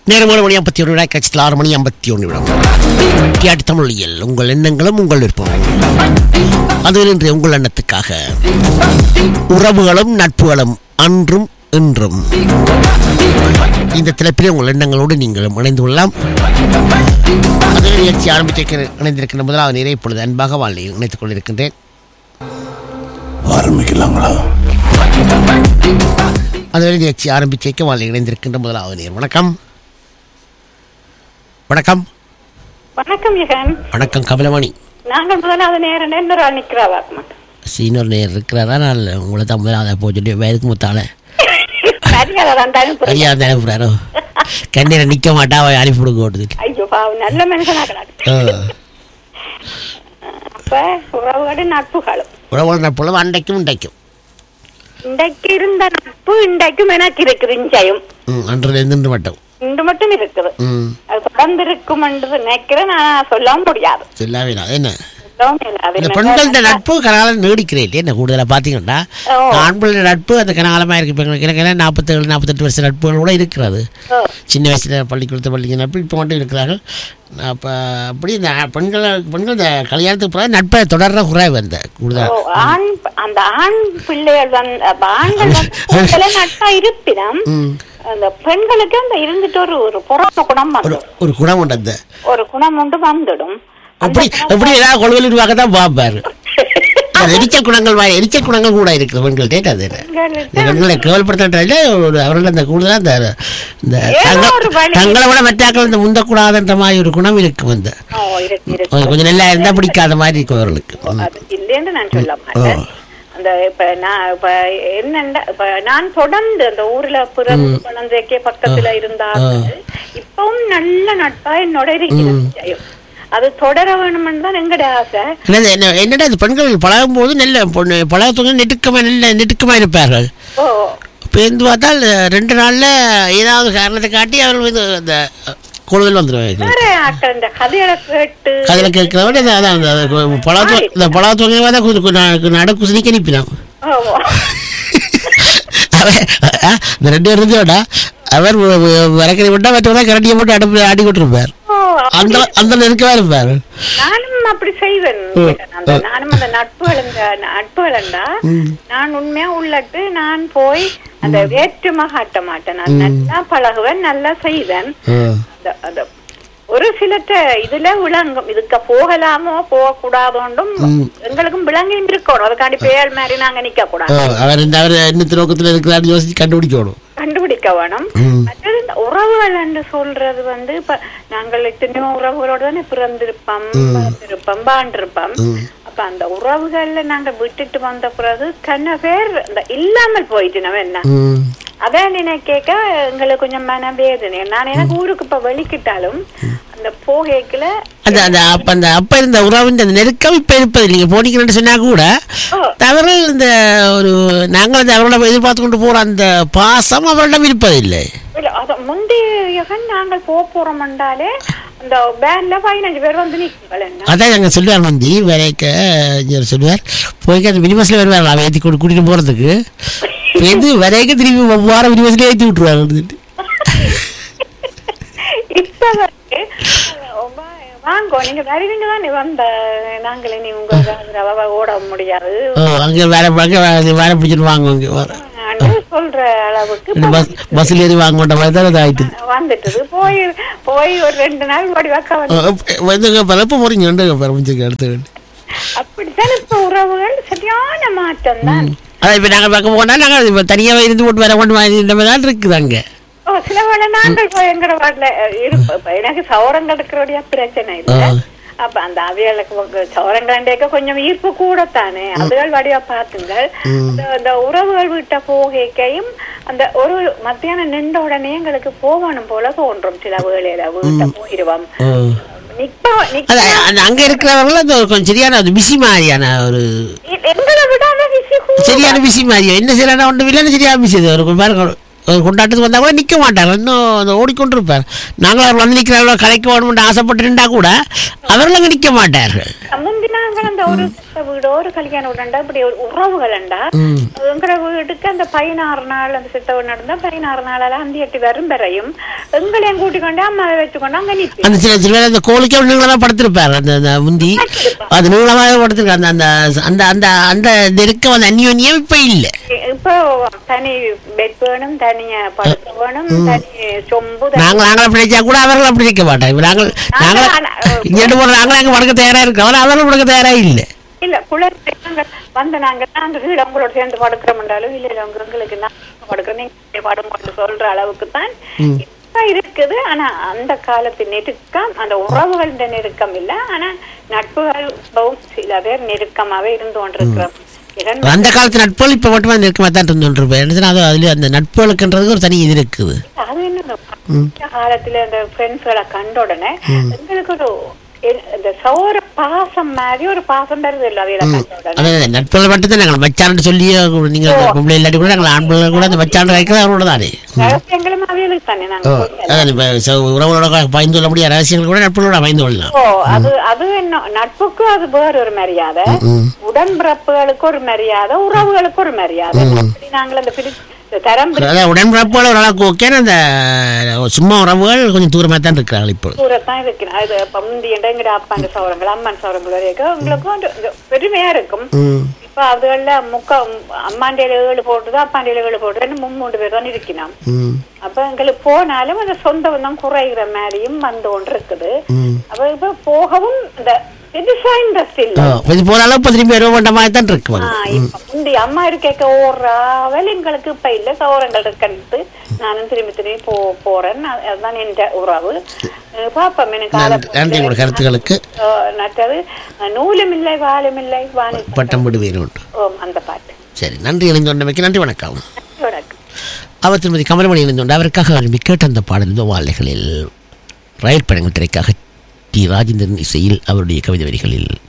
நேரம் ஏழு மணி ஐம்பத்தி ஒன்று கட்சியில் ஆறு மணி ஐம்பத்தி ஒன்று விடம் டிஆர்டி தமிழில் உங்கள் எண்ணங்களும் உங்கள் விருப்பம் அது இன்றைய உங்கள் எண்ணத்துக்காக உறவுகளும் நட்புகளும் அன்றும் இன்றும் இந்த தலைப்பிலே உங்கள் எண்ணங்களோடு நீங்கள் இணைந்து கொள்ளலாம் அது நிகழ்ச்சி ஆரம்பித்திருக்கிற இணைந்திருக்கின்ற முதலாவது நேரை இப்பொழுது அன்பாக வாழ்க்கையில் இணைத்துக் கொண்டிருக்கின்றேன் ஆரம்பிக்கலாங்களா அது நிகழ்ச்சி ஆரம்பித்திருக்க வாழ்க்கை இணைந்திருக்கின்ற முதலாவது நேர் வணக்கம் வணக்கம் வணக்கம் யுகன் வணக்கம் கமலமணி நாங்கள் முதலாவது நேரம் இன்னொரு ஆள் நிக்கிறவா சீனியர் நேர் இருக்கிறாரா நான் உங்களை தான் முதலாவது போக சொல்லி வயதுக்கு முத்தால மரியாதை தான் அனுப்புறேன் ஐயா தான் அனுப்புறாரோ கண்ணீரை நிற்க மாட்டா அவன் அனுப்பிவிடுங்க ஓடுது ஐயோ பாவம் நல்ல மனுஷனா கிடக்கு அப்ப உறவுகளும் நட்புகளும் உறவுகள் நட்புள்ள அண்டைக்கும் இண்டைக்கும் இன்றைக்கு இருந்த நட்பு இன்றைக்கும் எனக்கு இருக்குது இஞ்சையும் ம் அன்றிலிருந்து இன்று மட்டும் இன்று மட்டும் இருக்குது ம் அது தொடர்ந்து இருக்கும் என்று நினைக்கிறேன் நான் சொல்ல முடியாது சொல்லாவே இல்லை. அது என்ன சொல்லவும் இயலாது. இந்த என்ன பெண்களோட நட்பு கனாலம் நீடிக்கிறேன் என்ன கூடுதலாக பார்த்தீங்கன்னா ஓ. ஆண்களோட நட்பு அந்த கனாலமாக இருக்கு இப்போ எனக்கு எனக்கு நாற்பத்தேழு நாற்பத்தெட்டு வருஷம் நட்புகள் கூட இருக்கிறது ஓ, சின்ன வயசில் பள்ளிக்கூடத்து பள்ளிக்கு நட்பு இப்போ மட்டும் இருக்கிறார்கள் அப்போ அப்படி இந்த பெண்கள் பெண்கள் இந்த கல்யாணத்துக்கு பிறகு நட்பை தொடர்ற குறைவு அந்த ஓ, கூடுதல் ஆண் அந்த ஆண் பிள்ளைகள் வந்து அப்ப ஆண்கள் வந்து கூடுதலா நட்பா இருப்பினும் ம். அந்த பெண்களுக்கு அந்த இருந்துட்டு ஒரு ஒரு பொறாம குணம் ஒரு வந்துடும் ஒரு குணம் உண்டு அந்த ஒரு குணம் உண்டு வந்துடும் அந்த அப்படி குணம் அப்படி ஏதாவது கொள்வல் உருவாக்க தான் பார்ப்பாரு அது எரிச்சல் குணங்கள் வா- எரிச்சல் குணங்கள் கூட இருக்குது பெண்கள்கிட்ட அது என்ன. பெண்களுக்கு இந்த பெண்களை கேவல்படுத்துறதுல ஒரு அவர்கள் அந்த கூடுதலா அந்த இந்த ஏதோ தங்க- ஒரு வழி. தங்களை விட மற்றாக்கள் இந்த முந்தக்கூடாதுன்ற மாதிரி ஒரு குணம் இருக்கும் அந்த ஓ, இருக்கு, இருக்கு. கொஞ்சம் கொஞ்சம் நல்லா இருந்தா பிடிக்காத மாதிரி இருக்கும் அவர்களுக்கு ம். அது இல்லைன்னு நான் சொல்ல மாட்டேன் அந்த இப்ப நான் இப்ப என்னண்டா இப்ப நான் தொடர்ந்து அந்த ஊர்ல பிறந்து குழந்தைக்கே பக்கத்துல இருந்தாங்க இப்பவும் நல்ல நட்பா என்னோட இருக்கிறது அது தொடர வேணும்னு தான் எங்கட ஆசை என்னது, என்ன என்னடா இது பெண்கள் பழகும் போது நல்ல பொண்ணு பழகத்தவங்க நெருக்கமா நல்ல நெருக்கமா இருப்பார்கள் ஓ இப்போ இருந்து பார்த்தால் ரெண்டு நாள்ல ஏதாவது காரணத்தை காட்டி அவர்கள் வந்து அந்த கொழுதல் வந்துடுவாங்க வேற ஆக்கள் இந்த கதைகளை கேட்டு கதையில கேட்கிறவங்க இந்த அதான் அந்த பழத்து இந்த பழத்தவங்க தான் நடக்கு சிரிக்க நிற்பினான் ஆமா. அவன் ஆ, இந்த ரெண்டு பேரும் இருந்தோடா அவர் வரக்கறி விட்டா மற்றவங்க கரண்டியை போட்டு அடுப்பு ஆடி கொண்டிருப்பார் ஓ, அந்த அந்த நெருக்கமா இருப்பார் நானும் அப்படி செய்வேன் அந்த நானும் அந்த நட்புகள் இந்த நட்புகளண்டா நான் உண்மையா உள்ளட்டு நான் போய் அந்த வேற்றுமை காட்ட மாட்டேன் நான் நல்லா பழகுவேன் நல்லா செய்வேன் அந்த- அந்த ஒரு சிலற்ற இதுல விளங்கும் இதுக்கு போகலாமோ போகக்கூடாதோண்டும் எங்களுக்கும் விளங்கியும் இருக்கணும் அதுக்காண்டி பேர் மாதிரி நாங்க நிக்க கூடாது அவர் இந்த அவர் என்ன நோக்கத்தில் இருக்கிறான்னு யோசிச்சு கண்டுபிடிக்கணும் கண்டுபிடிக்க வேணும் மற்றது இந்த உறவுகள் என்று சொல்றது வந்து இப்ப நாங்கள் எத்தனையோ உறவுகளோட தானே பிறந்திருப்போம் வளர்ந்திருப்போம் வாழ்ந்திருப்போம் அப்ப அந்த உறவுகள்ல நாங்க விட்டுட்டு வந்த பிறகு கண்ண பேர் இந்த இல்லாமல் போயிட்டு நம்ம என்ன ம். அதான் நினைக்க எங்களுக்கு கொஞ்சம் மன வேதனை நான் எனக்கு ஊருக்கு இப்ப வெளிக்கிட்டாலும் அந்த போகைக்குல அந்த அந்த அப்ப அந்த அப்ப இருந்த உறவின் அந்த நெருக்கம் இப்ப இருப்பது நீங்க போனீங்கன்னு சொன்னா கூட ஓ. அவர்கள் இந்த ஒரு நாங்கள் அந்த அவர்களிடம் எதிர்பார்த்து கொண்டு போற அந்த பாசம் அவரிடம் இருப்பதில்லை இல்ல அத முந்தைய நாங்கள் போக போறோம்ண்டாலே அந்த பேண்ட்ல பதினஞ்சு பேர் வந்து நிற்குங்கள் என்ன அதான் நாங்கள் சொல்லுவார் மந்தி வரைக்க இவர் சொல்லுவார் போய்க்க அந்த மினி பஸ்ல வருவார் அவன் ஏற்றி கூட்டி கூட்டிட்டு போறதுக்கு எது வரைக்க திரும்பி வாரம் மினி பஸ்ல ஏற்றி விட்டுருவார் வந்துட்டு இப்ப வந்து வா- வாங்கோ நீங்க வருவீங்க தானே வந்த நாங்களே நீ உங்க ரவ ஓட முடியாது ஓ அங்கே வேற அங்கே வேற பிடிச்சிட்டு வாங்க அங்கே வர ஆண்டு சொல்ற அளவுக்கு இந்த பஸ் பஸ்ஸில் ஏறி வாங்க மாட்ட மாதிரி தான் அது ஆயிட்டு வந்துட்டது போய் போய் ஒரு ரெண்டு நாள் ஓடி வாக்க வந்து வந்து பரப்ப போறீங்க ரெண்டு பரமிச்சுக்க அடுத்து அப்படித்தான் இப்ப உறவுகள் சரியான மாற்றம் தான் அதான் இப்போ நாங்கள் பார்க்க போனால் நாங்கள் இப்போ தனியாக இருந்து போட்டு வர கொண்டு மாதிரி இந்த மாதிரி தான் இருக்குது அங்கே ஓ சில வேளை நாங்கள் போய் எங்கட வாட்டில இருப்போம் இப்ப எனக்கு சௌரங்கள் இருக்கிறோடைய பிரச்சனை இல்ல ஆ. அப்ப அந்த அவியலுக்கு சௌரங்கண்டேக்க கொஞ்சம் ஈர்ப்பு கூடத்தானே அதுகள் வடிவா பாத்துங்கள் அந்த- அந்த உறவுகள் விட்ட போகைக்கையும் அந்த ஒரு மத்தியானம் நின்ற உடனே எங்களுக்கு போகணும் போல தோன்றும் சில வேளையில வீட்டை போயிருவோம் நிக்க நிக்க அது அந்த அங்கே இருக்கிறவர்கள் அந்த ஒரு கொஞ்சம் சரியான ஒரு பிசி மாதிரியான ஒரு எங்களை விட அந்த விசி கூட சரியான பிசி மாதிரியா என்ன சரியான ஒன்று இல்லைன்னு சரியான பிசி அது ஒரு பாருங்க ஒரு கொண்டாட்டத்துக்கு வந்தால் கூட நிற்க மாட்டார் இன்னும் அந்த ஓடிக்கொண்டு இருப்பார் நாங்கள் அவர் வந்து நிற்கிறாங்களோ கலைக்க வேணும்னு ஆசைப்பட்டு நின்றா கூட அவர்கள் அங்கே நிற்க மாட்டார்கள் முந்தி நாங்கள் அந்த ஒரு சில வீடோ ஒரு கல்யாண வீடுண்டா இப்படி ஒரு உறவுகளண்டா எங்கட வீட்டுக்கு அந்த பதினாறு நாள் அந்த சித்தவன் நடந்தா பதினாறு நாளால அந்த எட்டு வரும் வரையும் எங்களையும் கூட்டிக் கொண்டு அம்மாவை வச்சுக்கொண்டு அங்க நிப்பி அந்த சில சில பேர் அந்த கோழிக்கு அவர் நீங்களா படுத்திருப்பார் அந்த அந்த முந்தி அது நீங்களமாக படுத்திருக்காரு அந்த அந்த அந்த அந்த அந்த நெருக்கம் அந்த அந்யோன்யம் இப்ப இல்ல இப்போ தனி பெட் வேணும் தனியா படுக்க வேணும் தனி சொம்பு தனி- நாங்கள் நாங்கள் அப்படி நினைச்சா கூட அவர்கள் அப்படி நிற்க மாட்டாங்க இப்ப நாங்கள் நாங்கள் நாங்கள் இங்கிட்டு போற நாங்கள் அங்கே படுக்க தயாரா இருக்கோம் ஆனால் அவர்கள் படுக்க தயாரா இல்லை இல்ல குளிர் நாங்க வந்த நாங்க நாங்க கீழே உங்களோட சேர்ந்து படுக்கிறோம்ன்றாலும் இல்ல இல்ல உங்க எங்களுக்கு நான் படுக்கிறேன் நீங்க படுங்க சொல்ற அளவுக்கு தான் இப்ப இருக்குது ஆனா அந்த காலத்து நெருக்கம் அந்த உறவுகள் நெருக்கம் இல்ல ஆனா நட்புகள் இப்பவும் சில பேர் நெருக்கமாவே இருந்து கொண்டிருக்கிறோம் இதன் அந்த காலத்து நட்புகள் இப்ப மட்டுமே நெருக்கமாக தான் இருந்துருப்பேன் என்ன அது அதுல அந்த நட்புகளுக்குன்றது ஒரு தனி இது இருக்குது அது என்ன இந்த காலத்துல அந்த ஃப்ரெண்ட்ஸ்களை கண்ட உடனே எங்களுக்கு ஒரு எ- இந்த சௌர பாசம் மாதிரி ஒரு பாசம் வருது இல்ல அவையில கண்ட உடனே அதாவது நட்புகள் மட்டும்தான் நாங்கள் மச்சான்னு சொல்லி நீங்கள் பொம்பளை இல்லாட்டி கூட நாங்கள் ஆண் பிள்ளைகள் கூட அந்த மச்சான் வைக்கிறது அவரோட தானே ரகசியங்களும் அவைகளுக்கு தானே நாங்க சொல்லல. அதான் இப்ப ச- உறவுகளோட பயந்து கொள்ள முடியாத ரகசியங்கள் கூட நட்புகளோட பயந்து கொள்ளலாம் ஓ அது அது என்ன நட்புக்கு அது வேற ஒரு மரியாதை உடன்பிறப்புகளுக்கு ஒரு மரியாதை உறவுகளுக்கு ஒரு மரியாதை அப்படி நாங்கள் அந்த பிரி இந்த தரம் பிரி- அதாவது உடன்பிறப்போட ஓரளவுக்கு ஓகே அந்த சும்மா உறவுகள் கொஞ்சம் தூரமாக தான் இருக்கிறார்கள் இப்போ தூரத்தான் இருக்கிறேன் அது இப்ப முந்தி எங்கிற அப்பாண்ட சௌரங்கள் அம்மன் சௌரங்கள் வரைக்கும் உங்களுக்கு வந்து இந்த பெருமையா இருக்கும் ம் இப்ப அதுகள்ல முக்க அம்மாண்டையில ஏழு போட்டுது அப்பாண்டையில ஏழு போட்டுது மூணு பேர் தான் இருக்கணும் ம் அப்ப எங்களுக்கு போனாலும் அந்த சொந்த பந்தம் குறைகிற மாதிரியும் வந்து கொண்டு இருக்குது ம் அப்ப இப்ப போகவும் இந்த பெருசா இன்ட்ரெஸ்ட் இல்ல ஓ, இது போற அளவு இப்போ திரும்பி வருவ வேண்ட மாதிரி தான் இருக்கு ஆ, இப்ப முந்தி அம்மா இருக்க ஓடுறாவல் எங்களுக்கு இப்ப இல்ல சௌரங்கள் இருக்கன்ட்டு நானும் திரும்பி திரும்பி போ போறேன் அது- அதுதான் என் உறவு அஹ் பாப்போம் எனக்கு நன்றி நன்றி உங்களோட கருத்துக்களுக்கு நட்டது நூலும் இல்லை வாழும் இல்லை வாணி பட்டம் விடுவீர் உண்டு ஓம் அந்த பாட்டு சரி நன்றி இணைந்தோண்டமைக்கு நன்றி வணக்கம் வணக்கம் அவர் திருமதி கமலமணி இணைந்தோண்டு அவருக்காக விரும்பி கேட்ட அந்த பாடல் வாழைகளில் ரயில் பயணங்கள் திரைக்காக டி ராஜேந்திரன் இசையில் அவருடைய கவிதை வரிகளில்